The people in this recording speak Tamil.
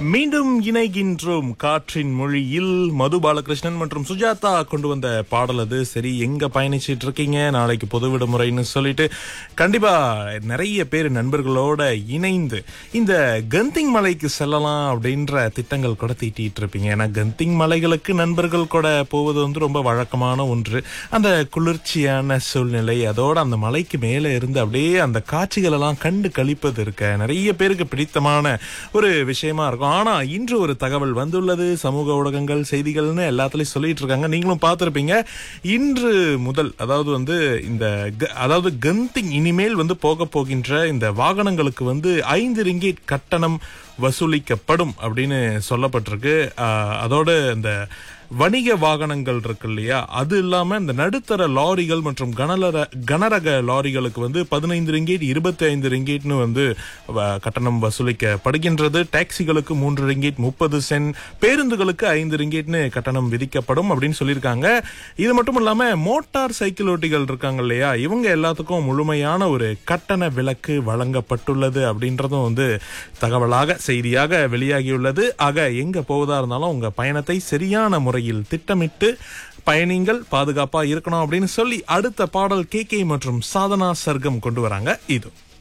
மீண்டும் இணைகின்றோம் காற்றின் மொழியில் மது பாலகிருஷ்ணன் மற்றும் சுஜாதா கொண்டு வந்த பாடல் அது சரி எங்க பயணிச்சிட்டு இருக்கீங்க நாளைக்கு பொது விடுமுறைன்னு சொல்லிட்டு கண்டிப்பா நிறைய பேர் நண்பர்களோட இணைந்து இந்த கந்திங் மலைக்கு செல்லலாம் அப்படின்ற திட்டங்கள் கூட தீட்டிட்டு இருப்பீங்க ஏன்னா கந்திங் மலைகளுக்கு நண்பர்கள் கூட போவது வந்து ரொம்ப வழக்கமான ஒன்று அந்த குளிர்ச்சியான சூழ்நிலை அதோட அந்த மலைக்கு மேலே இருந்து அப்படியே அந்த காட்சிகள் எல்லாம் கண்டு கழிப்பது இருக்க நிறைய பேருக்கு பிடித்தமான ஒரு விஷயமா இருக்கும் ஆனா இன்று ஒரு தகவல் வந்துள்ளது சமூக ஊடகங்கள் செய்திகள்னு எல்லாத்துலயும் சொல்லிட்டு இருக்காங்க நீங்களும் பார்த்திருப்பீங்க இன்று முதல் அதாவது வந்து இந்த க- அதாவது கந்திங் இனிமேல் வந்து போக போகின்ற இந்த வாகனங்களுக்கு வந்து ஐந்து ரிங்கேட் கட்டணம் வசூலிக்கப்படும் அப்படின்னு சொல்லப்பட்டிருக்கு ஆஹ், அதோட இந்த வணிக வாகனங்கள் இருக்கு இல்லையா அது இல்லாம இந்த நடுத்தர லாரிகள் மற்றும் கனரக கனரக லாரிகளுக்கு வந்து பதினைந்து ரிங்கேட் இருபத்தி ஐந்து ரிங்கேட்னு வந்து வ- கட்டணம் வசூலிக்கப்படுகின்றது டாக்ஸிகளுக்கு மூன்று ரிங்கேட் முப்பது சென்ட் பேருந்துகளுக்கு ஐந்து ரிங்கேட்னு கட்டணம் விதிக்கப்படும் அப்படின்னு சொல்லியிருக்காங்க இது மட்டும் இல்லாம மோட்டார் சைக்கிள் ஓட்டிகள் இருக்காங்க இல்லையா இவங்க எல்லாத்துக்கும் முழுமையான ஒரு கட்டண விலக்கு வழங்கப்பட்டுள்ளது அப்படின்றதும் வந்து தகவலாக செய்தியாக வெளியாகியுள்ளது ஆக எங்க போவதா இருந்தாலும் உங்க பயணத்தை சரியான முறையில் திட்டமிட்டு பயணிங்கள் பாதுகாப்பா இருக்கணும் அப்படின்னு சொல்லி அடுத்த பாடல் கே மற்றும் சாதனா சர்க்கம் கொண்டு வராங்க இது